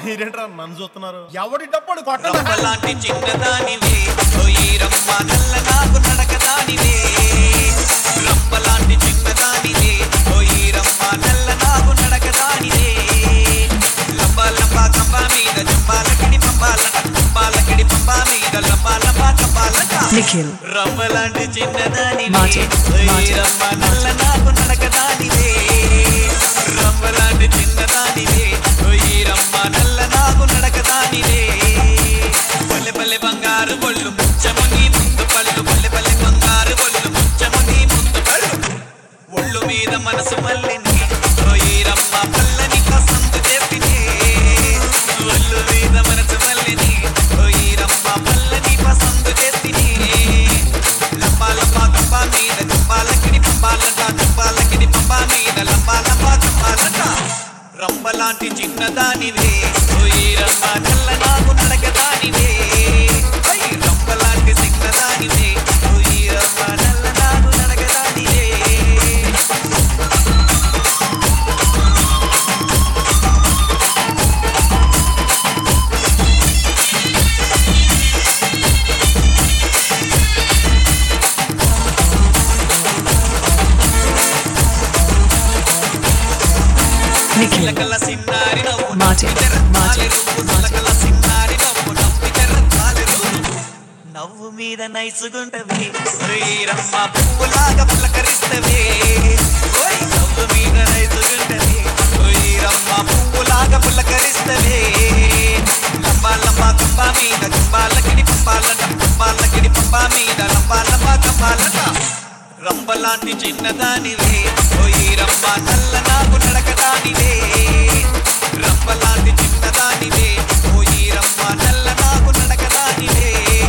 మీరేంట్రా నన్ను చూస్తున్నారు ఎవడి డప్పుడు కొట్టదా రవ్వలాంటి చిన్నదానివే ఓయీరమ్మ నల్ల నాకు నడకదానివే రవ్వలాంటి చిన్నదానివే ఓయీరమ్మ నల్ల నాకు నడకదానివే లంబ లంబ కంబ మీద జంబాలకిడి పంబాలట పంబాలకిడి పంబ మీద లంబ లంబ కంబాలట నిఖిల్ రవ్వలాంటి చిన్నదానివే మాజీ, మాజీ, ఓయీరమ్మ నల్ల నాకు నడకదానివే రవ్వలాంటి చిన్నదానివే ఓయీరమ్మ నల్ల నాకు నడకదానివే పల్లె పల్లె బంగారు బొళ్ళు ముచ్చము నీ ముందు పళ్ళు పల్లె పల్లె బంగారు బొళ్ళు ముచ్చము నీ ముందు పళ్ళు ఒళ్ళు మీద మనసు మల్లిని ఓయీరమ్మ పల్లని కసందు చెప్పినే ఒళ్ళు మీద మనసు మల్లిని ఓయీరమ్మ పల్లని పసందు చెప్పినే లంబా లంబా కంబా మీద కంబాలకిడి పంబాలంట కంబాలకిడి పంబా మీద లంబా లంబా కంబాలంట రంబలాంటి చిన్నదానివే ఓయీరమ్మ నల్ల నాకు నడకదానివే ఐ రంబలాంటి చిన్నదానివే ఓయీరమ్మ నల్ల నాకు నడకదానివే నిఖిల్ చిలకల సిన్నారి నవ్వు మాజీ, నవ్వితెర మాజీ, తాలెరువు. చిలకల సిన్నారి నవ్వు నవ్వితెర తాలెరువు. నవ్వు మీద నైసుగుంటవి శ్రీరమ్మ పువ్వులాగా పులకరిస్తవే ఓయ్ నవ్వు మీద నైసుగుంటవి శ్రీరమ్మ పువ్వులాగా పులకరిస్తవే లంబా లంబా కంబా మీద కంబాలకిడి పంబాలట పంబాలకిడి పంబా మీద లంబా లంబా కంబాలట రంబలాంటి చిన్నదానివే ఓయి రంబ నల్ల నాకు నడకదానివే రంబలాంటి చిన్నదానివే ఓయి రంబ నల్ల నాకు నడకదానివే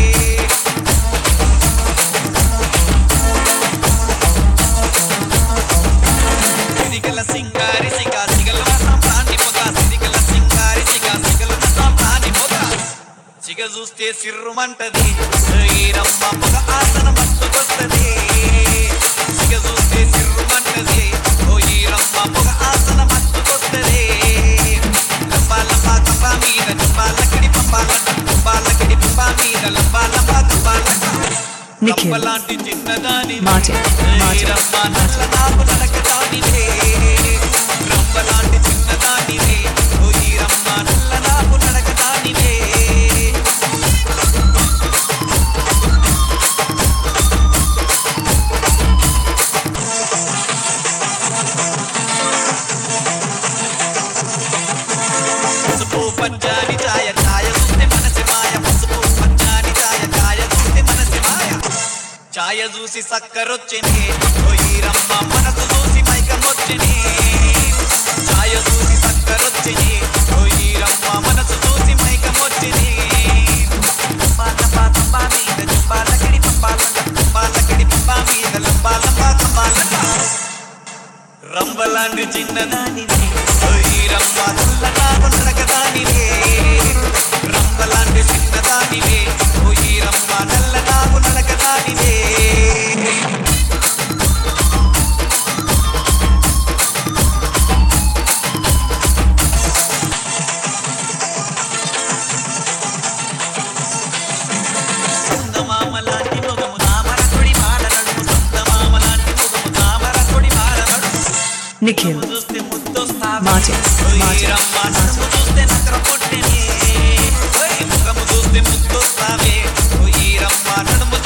సిరిగల సింగారి సిగా సిగల సాంప్రాణి పొగ సిరిగల సింగారి సిగా సిగల సాంప్రాణి పొగ సిగ చూస్తే సిర్రుమంటది శ్రీరమ్మ పొగ ఆసన మత్తుకొస్తది సిగ చూస్తే సిర్రుమంటది ఓ ఈ రమ్మ పొగ ఆసన మత్తుకొస్తది లంబా లంబా కంబా మీద లంబాలకిడి పంబాలంట లంబాలకిడి పంబా మీద లంబా లంబా కంబాలంట నిఖిల్ రంబలాంటి చిన్నదాని మాజీ, మాజీ, రమ్మ నల్ల నాకు నడకదానివే రంబలాంటి చిన్నదానివే ఓ ఈ రమ్మ నల్ల నాకు నడకదానివే పసుపు పచ్చాని ఛాయ ఛాయ చూస్తే మనసి మాయ పసుపు పచ్చాని ఛాయ ఛాయ చూస్తే మనసి మాయ ఛాయ చూసి సక్కరొచ్చిని రమ్మ మనసు చూసి మైకమొచ్చిని ఛాయ చూసి సక్కరొచ్చిని రమ్మ మనసు చూసి మైకమొచ్చిని పాత పాత పా మీద జంబాలకిడి పంపాలంట పంపాలకిడి పంపా మీద లంబా లంబా కంబాలంట రంబలాంటి చిన్నదానివే ఓయ్ రంబ చల్లగా ఉండకదానివే రంబలాంటి చిన్నదానివే ఓయ్ రంబ నల్లగా ఉండకదానివే సందమామలాంటి మొగము తామర కొడి మాల నడుము సందమామలాంటి మొగము తామర కొడి మాల నడుము నిఖిల్ చూస్తే ముద్దొస్తావే. మాజీ, ఓయ్ మాజీ, రమ్మ నడుము చూస్తే నక్కర పొట్టెనే. ఓయ్ ముఖము చూస్తే ముద్దొస్తావే. ఓయ్ రమ్మ నడుము